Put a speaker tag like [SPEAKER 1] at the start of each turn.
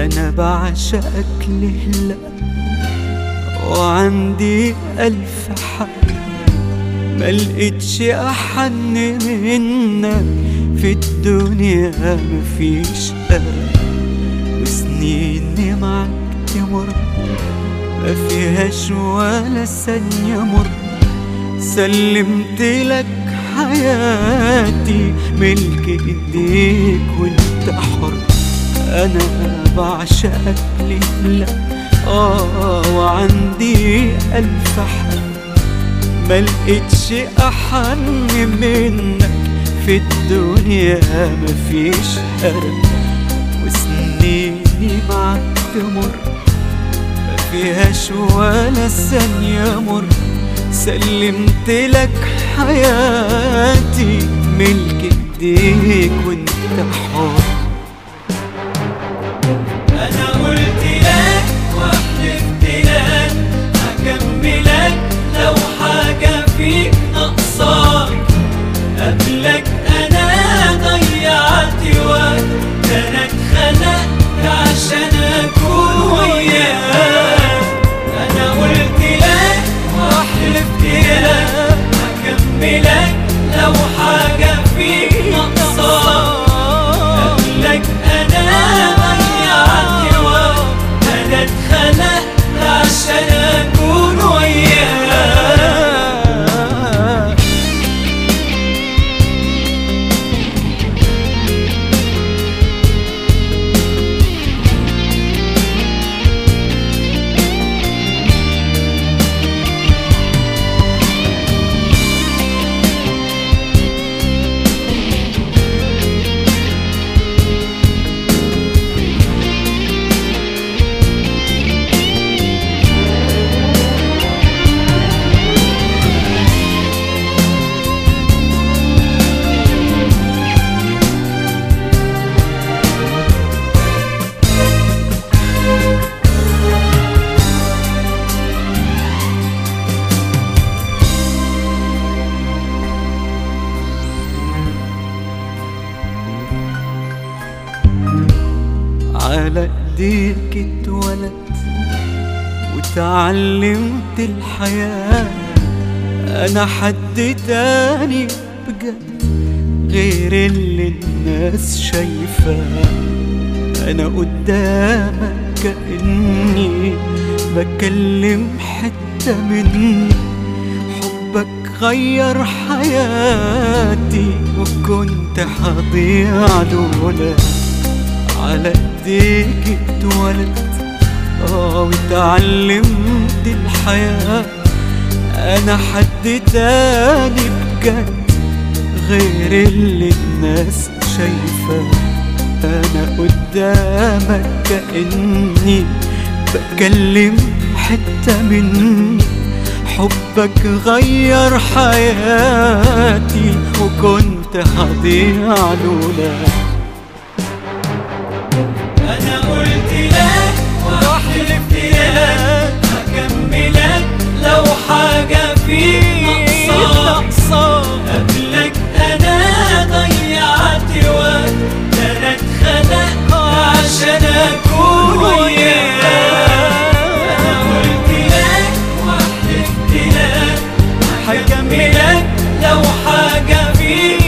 [SPEAKER 1] أنا بعشقك لهلا وعندي ألف حق ملقتش أحن منك في الدنيا مفيش أرق وسنيني معك تمر ما فيهاش ولا ثانية مر سلمت لك حياتي ملك ايديك وانت حر انا بعشقك لله اه وعندي الف حق ملقتش احن منك في الدنيا مفيش قرب وسنيني معك تمر ما فيهاش ولا ثانية مر سلمت لك حياتي ملك ايديك وانت حر
[SPEAKER 2] انا قلت لك وحلفت لك هكملك لو حاجة فيك ناقصاك قبلك انا ضيعت وقت ده انا اتخلقت عشان اكون وياك انا قلت لك وحلفت لك هكملك لو حاجة فيك ناقصاك قبلك انا ضيعت وقت انا اتخلقت عشان اكون وياك
[SPEAKER 1] على ايديك اتولدت وتعلمت الحياة انا حد تاني بجد غير اللي الناس شايفاه انا قدامك كأني بكلم حتة مني حبك غير حياتي وكنت هضيع لولاك على ايديك اتولدت اه واتعلمت الحياة انا حد تاني بجد غير اللي الناس شايفاه انا قدامك كأني بكلم حتة مني حبك غير حياتي وكنت هضيع لولاك
[SPEAKER 2] انا قلت لك وحلفت لك هكملك لو حاجة فيك ناقصاك قبلك انا ضيعت وقت ده انا اتخلقت عشان اكون وياك انا قلت لك وحلفت لك هكملك لو حاجة فيك